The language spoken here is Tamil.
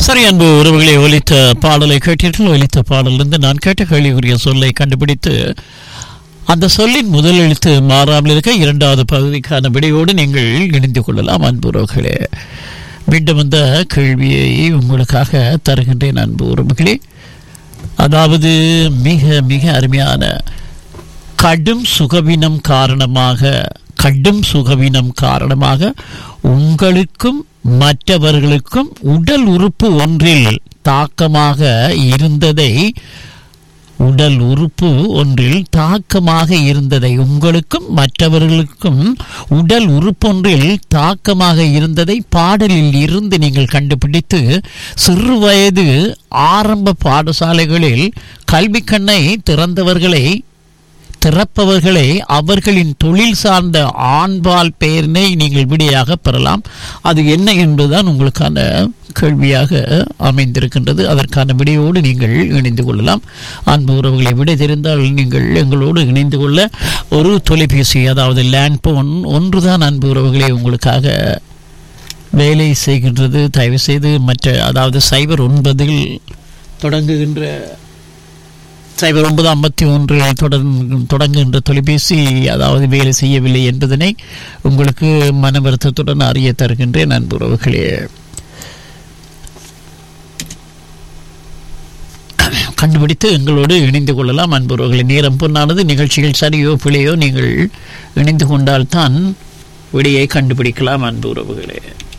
சரி அன்பு உறவுகளை ஒலித்த பாடலை கேட்டீர்கள் ஒலித்த பாடலிருந்து நான் கேட்ட கேள்விக்குரிய சொல்லை கண்டுபிடித்து அந்த சொல்லின் முதல் எழுத்து மாறாமல் இருக்க இரண்டாவது பகுதிக்கான விடையோடு நீங்கள் இணைந்து கொள்ளலாம் அன்பு உறவுகளே மீண்டும் அந்த கேள்வியை உங்களுக்காக தருகின்றேன் அன்பு உறவுகளே அதாவது மிக மிக அருமையான கடும் சுகவீனம் காரணமாக கடும் சுகவீனம் காரணமாக உங்களுக்கும் மற்றவர்களுக்கும் உடல் உறுப்பு ஒன்றில் தாக்கமாக இருந்ததை உடல் உறுப்பு ஒன்றில் தாக்கமாக இருந்ததை உங்களுக்கும் மற்றவர்களுக்கும் உடல் உறுப்பொன்றில் தாக்கமாக இருந்ததை பாடலில் இருந்து நீங்கள் கண்டுபிடித்து சிறு வயது ஆரம்ப பாடசாலைகளில் கல்வி கண்ணை திறந்தவர்களை திறப்பவர்களை அவர்களின் தொழில் சார்ந்த ஆண்பால் பெயரினை நீங்கள் விடையாக பெறலாம் அது என்ன என்பதுதான் உங்களுக்கான கேள்வியாக அமைந்திருக்கின்றது அதற்கான விடையோடு நீங்கள் இணைந்து கொள்ளலாம் அன்பு உறவுகளை விடை தெரிந்தால் நீங்கள் எங்களோடு இணைந்து கொள்ள ஒரு தொலைபேசி அதாவது லேண்ட் போன் ஒன்றுதான் அன்பு உறவுகளை உங்களுக்காக வேலை செய்கின்றது தயவு செய்து மற்ற அதாவது சைபர் ஒன்பதில் தொடங்குகின்ற சைபர் ஒன்பது ஐம்பத்தி ஒன்றில் தொடர்ந்து தொடங்குகின்ற தொலைபேசி அதாவது வேலை செய்யவில்லை என்பதனை உங்களுக்கு மன வருத்தத்துடன் அறிய தருகின்றேன் நண்புறவுகளே கண்டுபிடித்து எங்களோடு இணைந்து கொள்ளலாம் அன்புறவுகளை நேரம் பொன்னானது நிகழ்ச்சிகள் சரியோ பிழையோ நீங்கள் இணைந்து கொண்டால்தான் விடையை கண்டுபிடிக்கலாம் அன்பு உறவுகளே